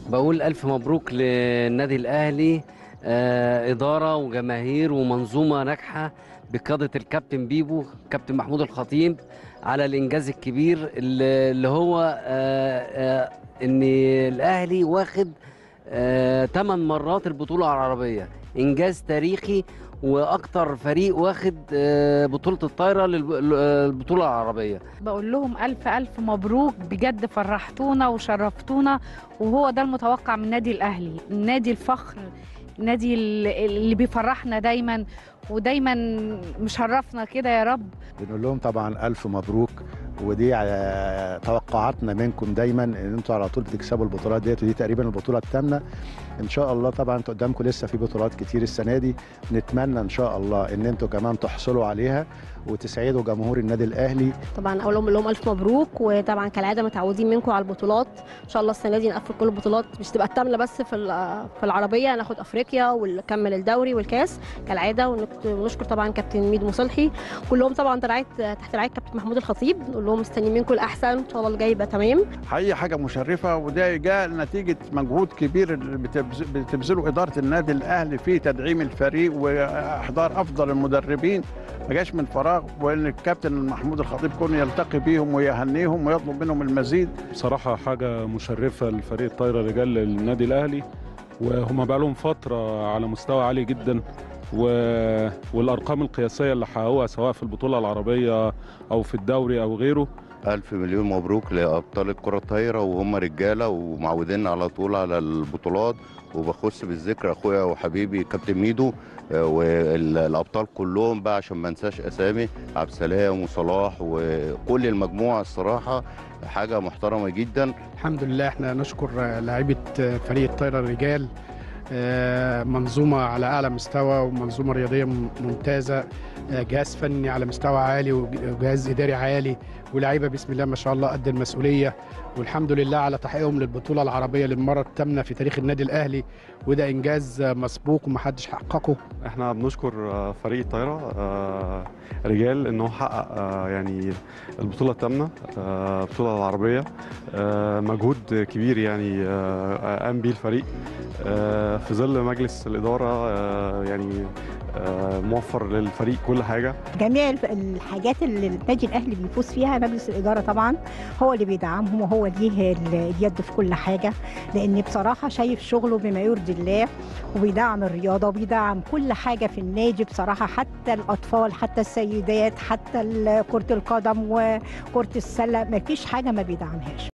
بقول ألف مبروك للنادي الأهلي آه، إدارة وجماهير ومنظومة ناجحة بقيادة الكابتن بيبو كابتن محمود الخطيب على الإنجاز الكبير اللي اللي هو آه، آه، إن الأهلي واخد ثمان مرات البطولة العربية إنجاز تاريخي وأكتر فريق واخد آه، بطولة الطايرة للبطولة العربية بقول لهم ألف ألف مبروك بجد فرحتونا وشرفتونا وهو ده المتوقع من النادي الأهلي النادي الفخر النادي اللي اللي بيفرحنا دايما ودايما مشرفنا كده يا رب بنقول لهم طبعا الف مبروك ودي آه، توقعاتنا منكم دايما ان انتوا على طول بتكسبوا البطولات ديت ودي تقريبا البطوله الثامنه ان شاء الله طبعا انتوا قدامكم لسه في بطولات كتير السنه دي نتمنى ان شاء الله ان انتوا كمان تحصلوا عليها وتسعدوا جمهور النادي الاهلي طبعا اقول لهم لهم الف مبروك وطبعا كالعاده متعودين منكم على البطولات ان شاء الله السنه دي نقفل كل البطولات مش تبقى الثامنه بس في ال- في العربيه ناخد افريقيا ونكمل الدوري والكاس كالعاده ونك- ونشكر طبعا كابتن ميدو مصلحي كلهم طبعا رعايه تحت رعايه كابتن محمود الخطيب نقول لهم مستنيين منكم الاحسن ان شاء الله الجاي يبقى تمام حقيقة حاجة مشرفة وده جاء نتيجة مجهود كبير اللي بتبذ- بتبذله إدارة النادي الأهلي في تدعيم الفريق وإحضار أفضل المدربين ما جاش من فراغ وإن الكابتن محمود الخطيب كون يلتقي بيهم ويهنيهم ويطلب منهم المزيد بصراحة حاجة مشرفة لفريق الطايرة رجال للنادي الأهلي وهم بقى لهم فترة على مستوى عالي جدا و... والأرقام القياسية اللي حققوها سواء في البطولة العربية أو في الدوري أو غيره ألف مليون مبروك لأبطال الكرة الطايرة وهم رجالة ومعودين على طول على البطولات وبخص بالذكر أخويا وحبيبي كابتن ميدو آه، والأبطال كلهم بقى عشان ما انساش أسامي عبد السلام وصلاح وكل المجموعة الصراحة حاجة محترمة جدا الحمد لله احنا نشكر لاعيبه فريق الطايره الرجال آه، منظومه على اعلى مستوى ومنظومه رياضيه م- ممتازه آه، جهاز فني على مستوى عالي وج- وجهاز اداري عالي ولاعيبه بسم الله ما شاء الله قد المسؤوليه والحمد لله على تحقيقهم للبطوله العربيه للمره الثامنه في تاريخ النادي الاهلي وده انجاز آه، مسبوق ومحدش حققه احنا بنشكر آه، فريق الطايره آه، رجال ان هو حقق آه، يعني البطوله الثامنه آه، البطوله العربيه آه، مجهود كبير يعني آه، قام بيه الفريق آه، في ظل مجلس الاداره آه، يعني آه، موفر للفريق كل حاجه جميع الف- الحاجات اللي النادي الاهلي بيفوز فيها مجلس الاداره طبعا هو اللي بيدعمهم وهو ليه ال- اليد في كل حاجه لان بصراحه شايف شغله بما يرضي الله وبيدعم الرياضه وبيدعم كل حاجه في النادي بصراحه حتى الاطفال حتى السيدات حتى ال- كره القدم وكره السله مفيش حاجه ما بيدعمهاش